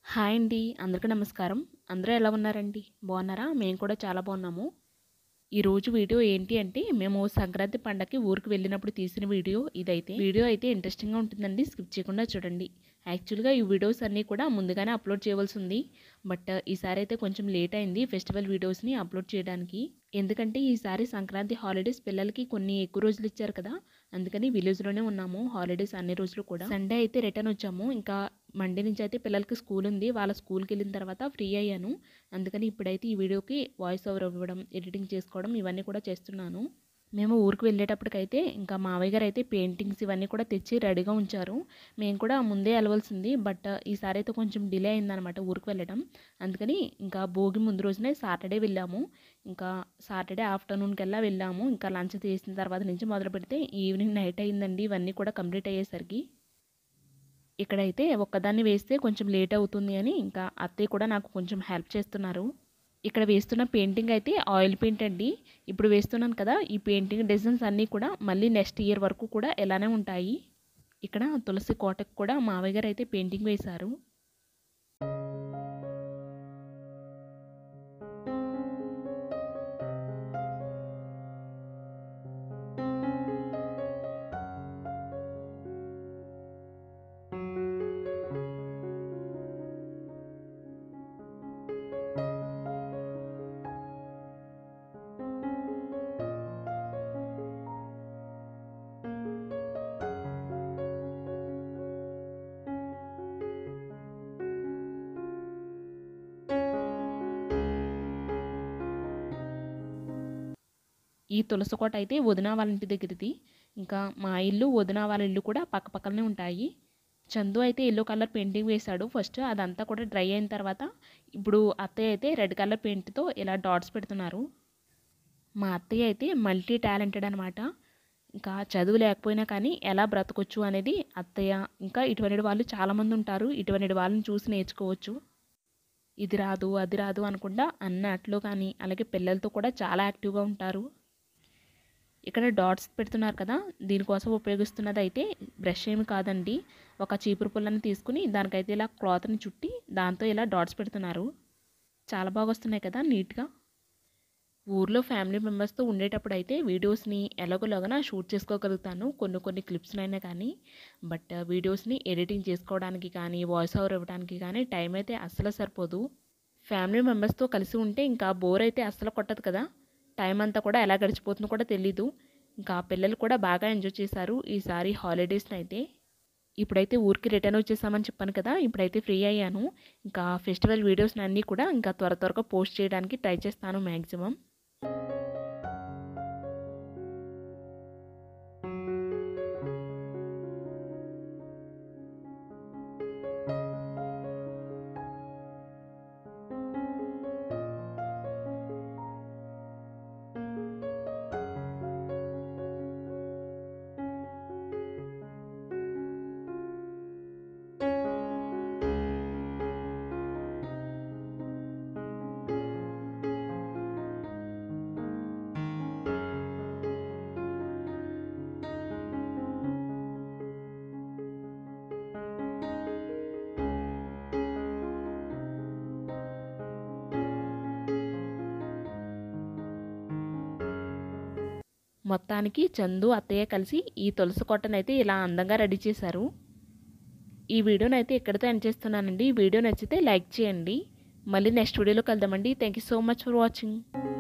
hi అండి అందరికీ నమస్కారం అందరూ ఎలా ఉన్నారండి బాగున్నారా మేము కూడా చాలా బాగున్నాము ఈరోజు వీడియో ఏంటి అంటే మేము సంక్రాంతి పండగకి ఊరికి వెళ్ళినప్పుడు తీసిన వీడియో ఇదైతే వీడియో అయితే ఇంట్రెస్టింగ్గా ఉంటుందండి స్కిప్ చేయకుండా చూడండి యాక్చువల్గా ఈ వీడియోస్ అన్నీ కూడా ముందుగానే అప్లోడ్ చేయవలసి ఉంది బట్ ఈసారి అయితే కొంచెం లేట్ అయింది ఫెస్టివల్ వీడియోస్ని అప్లోడ్ చేయడానికి ఎందుకంటే ఈసారి సంక్రాంతి హాలిడేస్ పిల్లలకి కొన్ని ఎక్కువ రోజులు ఇచ్చారు కదా అందుకని విలేజ్లోనే ఉన్నాము హాలిడేస్ అన్ని రోజులు కూడా సండే అయితే రిటర్న్ వచ్చాము ఇంకా మండే నుంచి అయితే పిల్లలకి స్కూల్ ఉంది వాళ్ళ స్కూల్కి వెళ్ళిన తర్వాత ఫ్రీ అయ్యాను అందుకని ఇప్పుడైతే ఈ వీడియోకి వాయిస్ ఓవర్ ఇవ్వడం ఎడిటింగ్ చేసుకోవడం ఇవన్నీ కూడా చేస్తున్నాను మేము ఊరికి వెళ్ళేటప్పటికైతే ఇంకా మావయ్య గారు అయితే పెయింటింగ్స్ ఇవన్నీ కూడా తెచ్చి రెడీగా ఉంచారు మేము కూడా ముందే వెళ్ళవలసింది బట్ ఈసారి అయితే కొంచెం డిలే అయిందనమాట ఊరికి వెళ్ళడం అందుకని ఇంకా భోగి ముందు రోజునే సాటర్డే వెళ్ళాము ఇంకా సాటర్డే ఆఫ్టర్నూన్కి వెళ్ళా వెళ్ళాము ఇంకా లంచ్ చేసిన తర్వాత నుంచి మొదలు పెడితే ఈవినింగ్ నైట్ అయిందండి ఇవన్నీ కూడా కంప్లీట్ అయ్యేసరికి ఇక్కడైతే ఒక్కదాన్ని వేస్తే కొంచెం లేట్ అవుతుంది అని ఇంకా అత్తయ్య కూడా నాకు కొంచెం హెల్ప్ చేస్తున్నారు ఇక్కడ వేస్తున్న పెయింటింగ్ అయితే ఆయిల్ పెయింట్ అండి ఇప్పుడు వేస్తున్నాను కదా ఈ పెయింటింగ్ డిజైన్స్ అన్నీ కూడా మళ్ళీ నెక్స్ట్ ఇయర్ వరకు కూడా ఇలానే ఉంటాయి ఇక్కడ తులసి కోటకు కూడా మావయ్య గారు అయితే పెయింటింగ్ వేశారు ఈ తులసి కోట అయితే వదిన వాళ్ళ ఇంటి దగ్గరది ఇంకా మా ఇల్లు వదిన వాళ్ళ ఇల్లు కూడా పక్క పక్కనే ఉంటాయి చందు అయితే ఎల్లో కలర్ పెయింటింగ్ వేశాడు ఫస్ట్ అదంతా కూడా డ్రై అయిన తర్వాత ఇప్పుడు అత్తయ్య అయితే రెడ్ కలర్ పెయింట్తో ఇలా డాట్స్ పెడుతున్నారు మా అత్తయ్య అయితే మల్టీ టాలెంటెడ్ అనమాట ఇంకా చదువు లేకపోయినా కానీ ఎలా బ్రతకొచ్చు అనేది అత్తయ్య ఇంకా ఇటువంటి వాళ్ళు చాలామంది ఉంటారు ఇటువంటి వాళ్ళని చూసి నేర్చుకోవచ్చు ఇది రాదు అది రాదు అనకుండా అన్నట్లో కానీ అలాగే పిల్లలతో కూడా చాలా యాక్టివ్గా ఉంటారు ఇక్కడ డాట్స్ పెడుతున్నారు కదా దీనికోసం ఉపయోగిస్తున్నది అయితే బ్రష్ ఏమి కాదండి ఒక చీపురు పుల్లని తీసుకుని దానికైతే ఇలా క్లాత్ని చుట్టి దాంతో ఇలా డాట్స్ పెడుతున్నారు చాలా బాగా వస్తున్నాయి కదా నీట్గా ఊర్లో ఫ్యామిలీ మెంబర్స్తో ఉండేటప్పుడు అయితే వీడియోస్ని ఎలాగోలాగా షూట్ చేసుకోగలుగుతాను కొన్ని కొన్ని క్లిప్స్నైనా కానీ బట్ వీడియోస్ని ఎడిటింగ్ చేసుకోవడానికి కానీ వాయిస్ ఓవర్ ఇవ్వడానికి కానీ టైం అయితే అస్సలు సరిపోదు ఫ్యామిలీ మెంబర్స్తో కలిసి ఉంటే ఇంకా బోర్ అయితే అస్సలు కొట్టదు కదా టైం అంతా కూడా ఎలా గడిచిపోతుందో కూడా తెలీదు ఇంకా పిల్లలు కూడా బాగా ఎంజాయ్ చేశారు ఈసారి హాలిడేస్ని అయితే ఇప్పుడైతే ఊరికి రిటర్న్ వచ్చేసామని చెప్పాను కదా ఇప్పుడైతే ఫ్రీ అయ్యాను ఇంకా ఫెస్టివల్ వీడియోస్ని అన్నీ కూడా ఇంకా త్వర త్వరగా పోస్ట్ చేయడానికి ట్రై చేస్తాను మ్యాక్సిమం మొత్తానికి చందు అత్తయ్య కలిసి ఈ తులసి కొట్టనైతే ఇలా అందంగా రెడీ చేశారు ఈ వీడియోని అయితే ఇక్కడితో ఎండ్ చేస్తున్నానండి ఈ వీడియో నచ్చితే లైక్ చేయండి మళ్ళీ నెక్స్ట్ వీడియోలో కలుద్దామండి thank you so much for watching